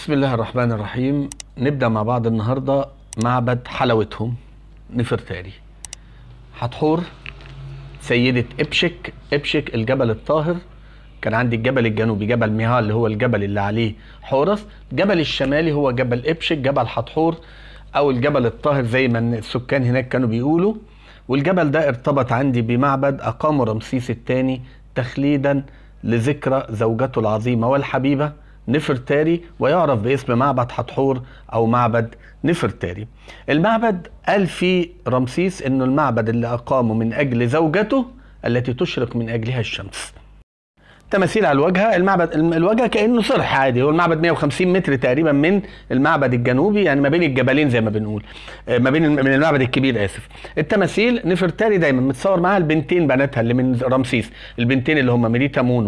بسم الله الرحمن الرحيم نبدأ مع بعض النهاردة معبد حلاوتهم نفرتاري حتحور سيدة إبشك إبشك الجبل الطاهر كان عندي الجبل الجنوبي جبل ميها اللي هو الجبل اللي عليه حورس الجبل الشمالي هو جبل إبشك جبل حتحور أو الجبل الطاهر زي ما السكان هناك كانوا بيقولوا والجبل ده ارتبط عندي بمعبد أقامه رمسيس الثاني تخليدا لذكرى زوجته العظيمة والحبيبة نفرتاري ويعرف باسم معبد حتحور او معبد نفرتاري المعبد قال فيه رمسيس انه المعبد اللي اقامه من اجل زوجته التي تشرق من اجلها الشمس تماثيل على الواجهه المعبد الواجهه كانه صرح عادي هو المعبد 150 متر تقريبا من المعبد الجنوبي يعني ما بين الجبلين زي ما بنقول ما بين من المعبد الكبير اسف التماثيل نفرتاري دايما متصور معاها البنتين بناتها اللي من رمسيس البنتين اللي هم ميريتامون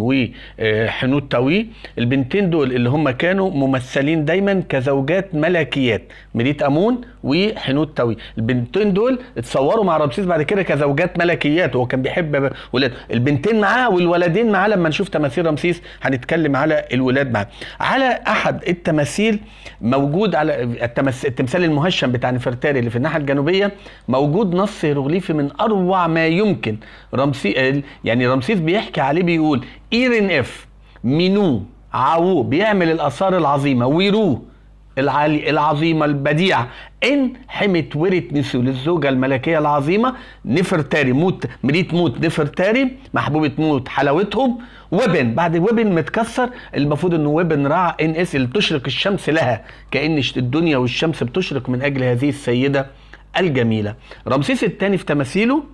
وحنوت تاوي البنتين دول اللي هم كانوا ممثلين دايما كزوجات ملكيات ميريت امون وحنوت تاوي البنتين دول اتصوروا مع رمسيس بعد كده كزوجات ملكيات وهو كان بيحب ولاد البنتين معاه والولدين معاه لما نشوف تماثيل رمسيس هنتكلم على الولاد معاه على احد التماثيل موجود على التمس... التمثال المهشم بتاع نفرتاري اللي في الناحيه الجنوبيه موجود نص هيروغليفي من اروع ما يمكن رمسي يعني رمسيس بيحكي عليه بيقول ايرن اف مينو عاو بيعمل الاثار العظيمه ويرو العالي العظيمة البديعة إن حمت ورت نسو للزوجة الملكية العظيمة نفرتاري موت مريت موت نفرتاري محبوبة موت حلاوتهم وبن بعد وبن متكسر المفروض انه وبن رع ان اس اللي بتشرق الشمس لها كأن الدنيا والشمس بتشرق من اجل هذه السيدة الجميلة رمسيس الثاني في تماثيله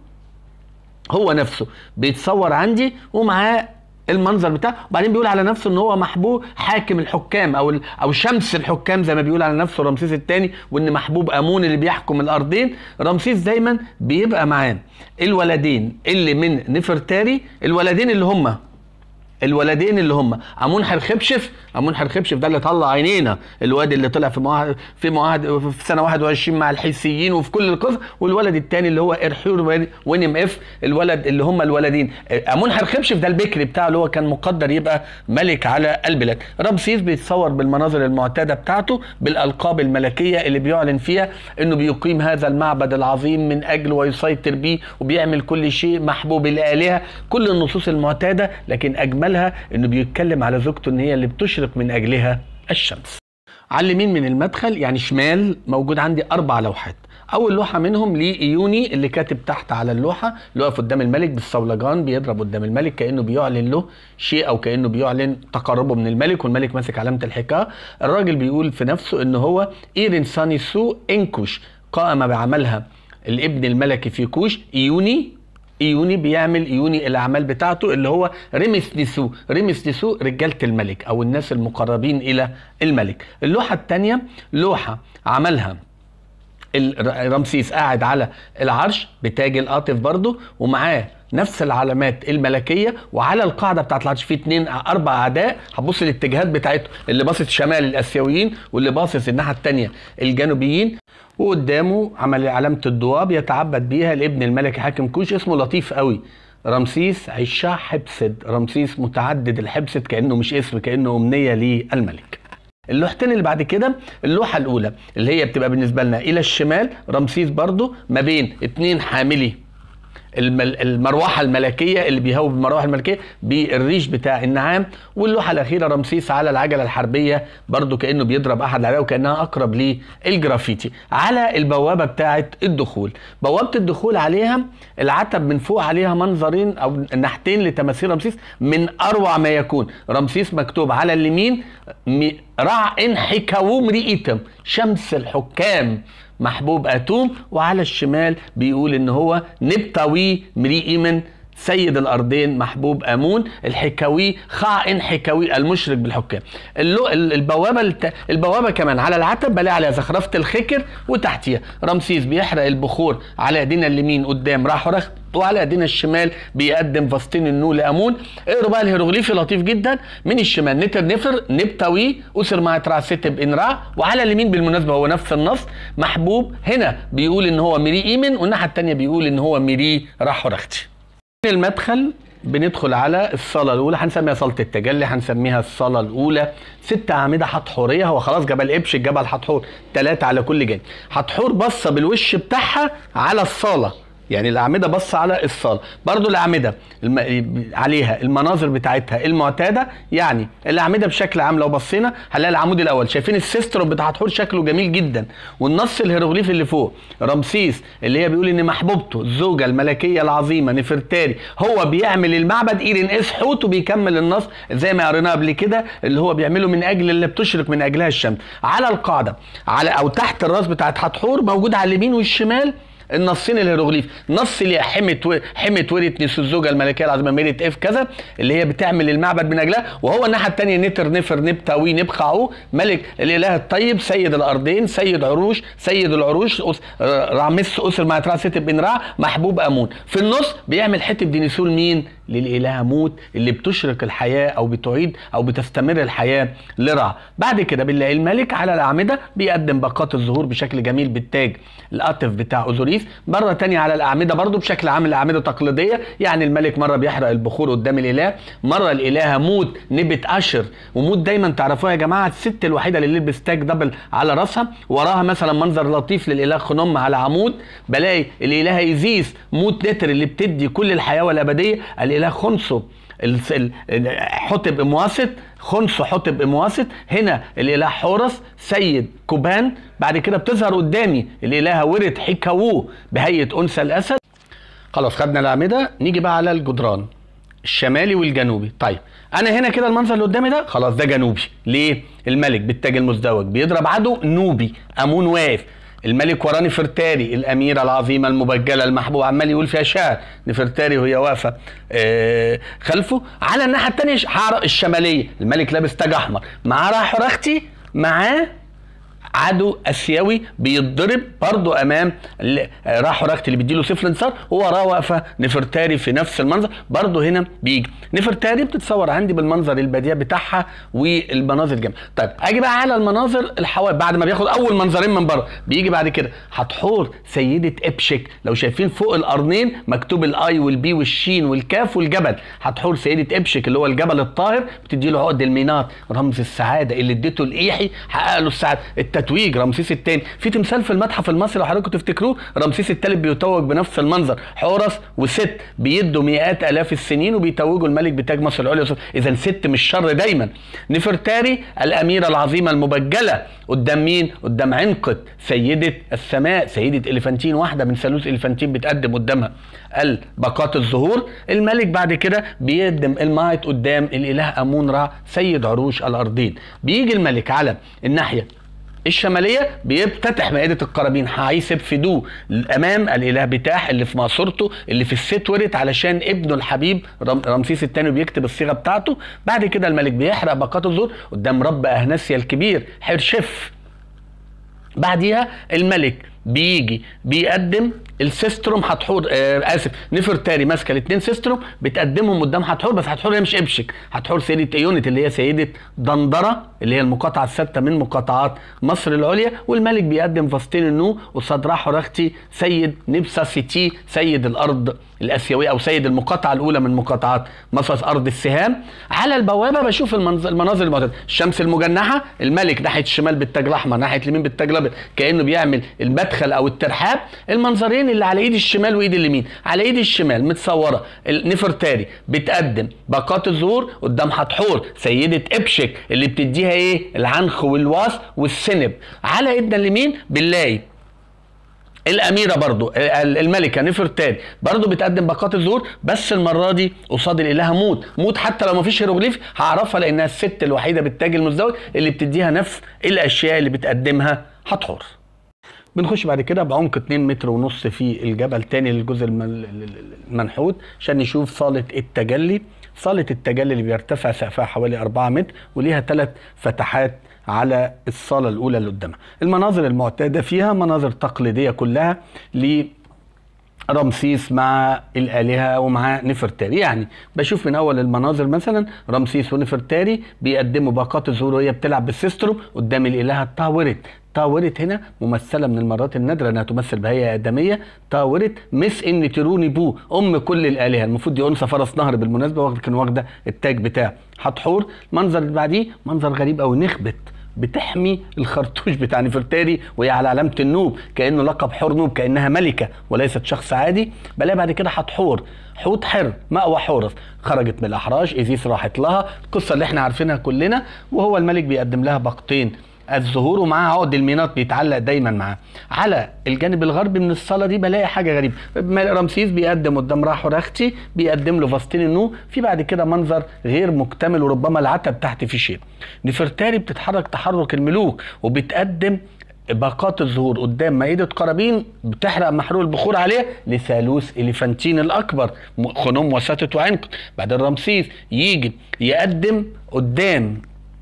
هو نفسه بيتصور عندي ومعاه المنظر بتاعه وبعدين بيقول على نفسه ان هو محبوب حاكم الحكام او او شمس الحكام زي ما بيقول على نفسه رمسيس الثاني وان محبوب امون اللي بيحكم الارضين رمسيس دايما بيبقى معاه الولدين اللي من نفرتاري الولدين اللي هم الولدين اللي هم امون حرخبشف امون حرخبشف ده اللي طلع عينينا الواد اللي طلع في معاهد في معاهد في سنه 21 مع الحيثيين وفي كل القصص والولد الثاني اللي هو ارحور وينم اف الولد اللي هم الولدين امون حرخبشف ده البكري بتاعه اللي هو كان مقدر يبقى ملك على البلاد رمسيس بيتصور بالمناظر المعتاده بتاعته بالالقاب الملكيه اللي بيعلن فيها انه بيقيم هذا المعبد العظيم من اجله ويسيطر بيه وبيعمل كل شيء محبوب الالهه كل النصوص المعتاده لكن اجمل عملها انه بيتكلم على زوجته ان هي اللي بتشرق من اجلها الشمس على اليمين من المدخل يعني شمال موجود عندي اربع لوحات اول لوحه منهم لايوني اللي كاتب تحت على اللوحه اللي واقف قدام الملك بالصولجان بيضرب قدام الملك كانه بيعلن له شيء او كانه بيعلن تقربه من الملك والملك ماسك علامه الحكاه الراجل بيقول في نفسه ان هو ايرين ساني سو انكوش قام بعملها الابن الملكي في كوش ايوني ايوني بيعمل ايوني الاعمال بتاعته اللي هو رمس نسو رمس نسو رجاله الملك او الناس المقربين الى الملك اللوحه الثانيه لوحه عملها رمسيس قاعد على العرش بتاج القاطف برضه ومعاه نفس العلامات الملكيه وعلى القاعده بتاعت العرش في اتنين اربع اعداء هتبص الاتجاهات بتاعتهم اللي باصص شمال الاسيويين واللي باصص الناحيه الثانيه الجنوبيين وقدامه عمل علامه الضواب يتعبد بيها الابن الملكي حاكم كوش اسمه لطيف قوي رمسيس عشاع حبسد رمسيس متعدد الحبسد كانه مش اسم كانه امنيه للملك اللوحتين اللي بعد كده اللوحه الاولى اللي هي بتبقى بالنسبه لنا الى الشمال رمسيس برضو ما بين اتنين حاملي المروحه الملكيه اللي بيهوب المروحه الملكيه بالريش بتاع النعام واللوحه الاخيره رمسيس على العجله الحربيه برضو كانه بيضرب احد الاعداء وكانها اقرب للجرافيتي على البوابه بتاعه الدخول بوابه الدخول عليها العتب من فوق عليها منظرين او نحتين لتماثيل رمسيس من اروع ما يكون رمسيس مكتوب على اليمين رع ان حكاوم رئيتم شمس الحكام محبوب اتوم وعلى الشمال بيقول ان هو نبتوي مريئمن سيد الارضين محبوب امون الحكاوي خائن حكاوي المشرك بالحكام البوابه الت... البوابه كمان على العتب بلاقي عليها زخرفه الخكر وتحتيها رمسيس بيحرق البخور على ايدينا اليمين قدام راح رخ وعلى ايدينا الشمال بيقدم فاستين النو لامون اقروا بقى الهيروغليفي لطيف جدا من الشمال نتر نفر نبتوي اسر مع تراستب انرا وعلى اليمين بالمناسبه هو نفس النص محبوب هنا بيقول ان هو ميري ايمن والناحيه الثانيه بيقول ان هو ميري راح رختي المدخل بندخل على الصاله الاولى هنسميها صاله التجلي هنسميها الصاله الاولى ست اعمده حتحوريه هو خلاص جبل ابش جبل حتحور ثلاثه على كل جانب حتحور بصه بالوش بتاعها على الصاله يعني الاعمده بص على الصاله برضو الاعمده الم... عليها المناظر بتاعتها المعتاده يعني الاعمده بشكل عام لو بصينا هنلاقي العمود الاول شايفين السيستروم بتاع حتحور شكله جميل جدا والنص الهيروغليفي اللي فوق رمسيس اللي هي بيقول ان محبوبته الزوجه الملكيه العظيمه نفرتاري هو بيعمل المعبد ايرين اس حوت وبيكمل النص زي ما قريناه قبل كده اللي هو بيعمله من اجل اللي بتشرق من اجلها الشمس على القاعده على او تحت الراس بتاعت حتحور موجود على اليمين والشمال النصين الهيروغليف نص اللي حمت و... حمت ورث الزوجه الملكيه العظيمه ميريت اف كذا اللي هي بتعمل المعبد من اجلها وهو الناحيه الثانيه نتر نفر نبتاوي نبخعو ملك الاله الطيب سيد الارضين سيد عروش سيد العروش أس... رامس اسر ما تراست بن رع محبوب امون في النص بيعمل حته دينيسول مين للاله موت اللي بتشرق الحياه او بتعيد او بتستمر الحياه لرع بعد كده بنلاقي الملك على الاعمده بيقدم باقات الظهور بشكل جميل بالتاج القطف بتاع اوزوريس مره تانية على الاعمده برضو بشكل عام الاعمده تقليديه يعني الملك مره بيحرق البخور قدام الاله مره الاله موت نبت اشر وموت دايما تعرفوها يا جماعه الست الوحيده اللي لبس تاج دبل على راسها وراها مثلا منظر لطيف للاله خنم على عمود بلاقي الاله ايزيس موت نتر اللي بتدي كل الحياه والابديه الاله خنسو حتب مواسط خنسو حتب مواسط هنا الاله حورس سيد كوبان بعد كده بتظهر قدامي الاله ورد حكاوو بهيئه انثى الاسد خلاص خدنا الاعمده نيجي بقى على الجدران الشمالي والجنوبي طيب انا هنا كده المنظر اللي قدامي ده خلاص ده جنوبي ليه الملك بالتاج المزدوج بيضرب عدو نوبي امون واقف الملك وراه نفرتاري الاميره العظيمه المبجله المحبوبه عمال يقول فيها شعر نفرتاري وهي واقفه آه خلفه على الناحيه الثانيه الشماليه الملك لابس تاج احمر معاه راح رختي معاه عدو اسيوي بيتضرب برضه امام راح رخت اللي بيديله صفر انتصار ووراه واقفه نفرتاري في نفس المنظر برضه هنا بيجي نفرتاري بتتصور عندي بالمنظر البديع بتاعها والمناظر الجميله طيب اجي بقى على المناظر الحوالي بعد ما بياخد اول منظرين من بره بيجي بعد كده هتحور سيده ابشك لو شايفين فوق القرنين مكتوب الاي والبي والشين والكاف والجبل هتحور سيده ابشك اللي هو الجبل الطاهر بتدي له عقد المينات رمز السعاده اللي اديته الايحي حقق له السعاده التتويج رمسيس الثاني في تمثال في المتحف المصري لو حضراتكم تفتكروه رمسيس الثالث بيتوج بنفس المنظر حورس وست بيدوا مئات الاف السنين وبيتوجوا الملك بتاج مصر العليا اذا ست مش شر دايما نفرتاري الاميره العظيمه المبجله قدام مين قدام عنقد سيده السماء سيده اليفانتين واحده من ثالوث اليفانتين بتقدم قدامها الباقات الظهور الملك بعد كده بيقدم المايت قدام الاله امون را سيد عروش الارضين بيجي الملك على الناحيه الشماليه بيفتتح مائده القرابين هيسب فدو امام الاله بتاح اللي في مقصورته اللي في الست ورث علشان ابنه الحبيب رمسيس الثاني بيكتب الصيغه بتاعته بعد كده الملك بيحرق باقات الزور قدام رب اهناسيا الكبير حرشف بعديها الملك بيجي بيقدم السيستروم هتحور آه اسف نفرتاري ماسكه الاثنين سيستروم بتقدمهم قدام هتحور بس هتحور هي مش ابشك هتحور سيده ايونت اللي هي سيده دندره اللي هي المقاطعه الثابته من مقاطعات مصر العليا والملك بيقدم فاستين النو قصاد راحورختي سيد نبسا سيتي سيد الارض الاسيويه او سيد المقاطعه الاولى من مقاطعات مصر ارض السهام على البوابه بشوف المنظر المناظر المعتاده الشمس المجنحه الملك ناحيه الشمال بالتاج الاحمر ناحيه اليمين بالتاج الابيض كانه بيعمل المدخل او الترحاب المنظرين اللي على ايد الشمال وايد اليمين على ايد الشمال متصوره نفرتاري بتقدم باقات الزهور قدام حتحور سيده ابشك اللي بتديها ايه العنخ والواس والسنب على ايدنا اليمين بنلاقي الاميره برضو الملكه نفرتاري برضو بتقدم باقات الزهور بس المره دي قصاد الاله موت موت حتى لو ما فيش هيروغليف هعرفها لانها الست الوحيده بالتاج المزدوج اللي بتديها نفس الاشياء اللي بتقدمها حتحور بنخش بعد كده بعمق 2 متر ونص في الجبل تاني للجزء المنحوت عشان نشوف صالة التجلي صالة التجلي اللي بيرتفع سقفها حوالي 4 متر وليها ثلاث فتحات على الصالة الأولى اللي قدامها المناظر المعتادة فيها مناظر تقليدية كلها ل رمسيس مع الآلهة ومع نفرتاري يعني بشوف من أول المناظر مثلا رمسيس ونفرتاري بيقدموا باقات الظهور وهي بتلعب بالسيستروم قدام الإلهة تاورت تاورت هنا ممثلة من المرات النادرة انها تمثل بهيئة آدمية تاورت مس ان تيروني بو ام كل الآلهة المفروض دي انثى فرس نهر بالمناسبة واخد كان واخدة التاج بتاعه حتحور المنظر اللي بعديه منظر غريب قوي نخبت بتحمي الخرطوش بتاع نفرتاري وهي على علامه النوب كانه لقب حور نوب كانها ملكه وليست شخص عادي بلاقي بعد كده حتحور حوت حر مأوى حورس خرجت من الاحراش ايزيس راحت لها القصه اللي احنا عارفينها كلنا وهو الملك بيقدم لها باقتين الزهور ومعاه عقد الميناط بيتعلق دايما معاه على الجانب الغربي من الصاله دي بلاقي حاجه غريبه رمسيس بيقدم قدام راحو رختي بيقدم له فاستين النو في بعد كده منظر غير مكتمل وربما العتب تحت في شيء نفرتاري بتتحرك تحرك الملوك وبتقدم باقات الظهور قدام مائدة قرابين بتحرق محروق البخور عليه لثالوث إليفانتين الأكبر خنوم وساتت وعنق بعدين رمسيس يجي يقدم قدام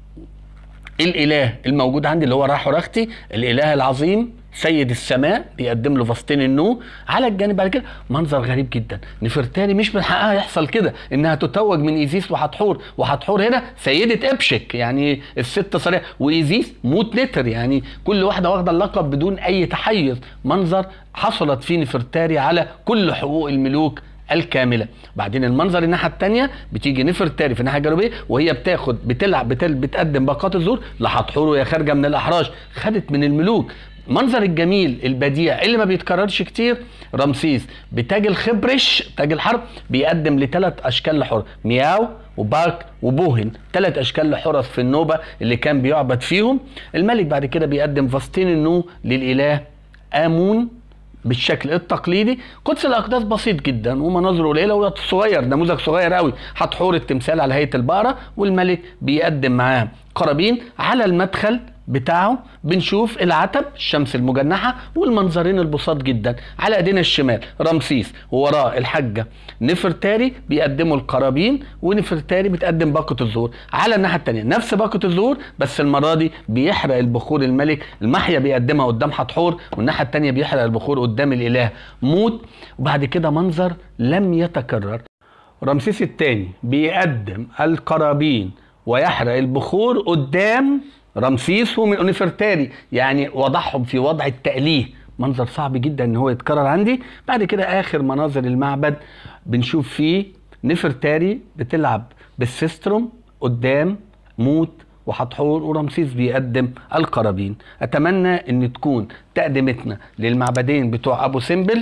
الاله الموجود عندي اللي هو راحو رختي الاله العظيم سيد السماء بيقدم له فاستين النو على الجانب بعد كده منظر غريب جدا نفرتاري مش من حقها يحصل كده انها تتوج من ايزيس وحتحور وحتحور هنا سيده ابشك يعني الست صريحه وايزيس موت نتر يعني كل واحده واخده اللقب بدون اي تحيز منظر حصلت فيه نفرتاري على كل حقوق الملوك الكامله بعدين المنظر الناحيه الثانيه بتيجي نفرتاري في الناحيه الجنوبيه وهي بتاخد بتلعب بتل بتقدم باقات الزور لحتحور وهي خارجه من الاحراش خدت من الملوك المنظر الجميل البديع اللي ما بيتكررش كتير رمسيس بتاج الخبرش تاج الحرب بيقدم لثلاث اشكال لحر مياو وبارك وبوهن ثلاث اشكال لحرس في النوبه اللي كان بيعبد فيهم الملك بعد كده بيقدم فاستين النو للاله امون بالشكل التقليدي قدس الاقداس بسيط جدا ومناظره قليله صغير نموذج صغير قوي حتحور التمثال على هيئه البقره والملك بيقدم معاه قرابين على المدخل بتاعه بنشوف العتب الشمس المجنحة والمنظرين البساط جدا على ايدينا الشمال رمسيس ووراه الحاجة نفرتاري بيقدموا القرابين ونفرتاري بتقدم باقة الزهور على الناحية التانية نفس باقة الزهور بس المرة دي بيحرق البخور الملك المحيا بيقدمها قدام حتحور والناحية التانية بيحرق البخور قدام الإله موت وبعد كده منظر لم يتكرر رمسيس الثاني بيقدم القرابين ويحرق البخور قدام رمسيس ونفرتاري يعني وضعهم في وضع التأليه منظر صعب جدا ان هو يتكرر عندي بعد كده اخر مناظر المعبد بنشوف فيه نفرتاري بتلعب بالسيستروم قدام موت وحتحور ورمسيس بيقدم القرابين اتمنى ان تكون تقدمتنا للمعبدين بتوع ابو سمبل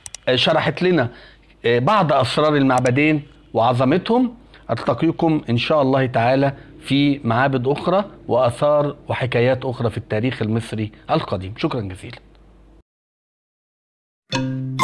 شرحت لنا بعض اسرار المعبدين وعظمتهم التقيكم ان شاء الله تعالى في معابد اخرى واثار وحكايات اخرى في التاريخ المصري القديم شكرا جزيلا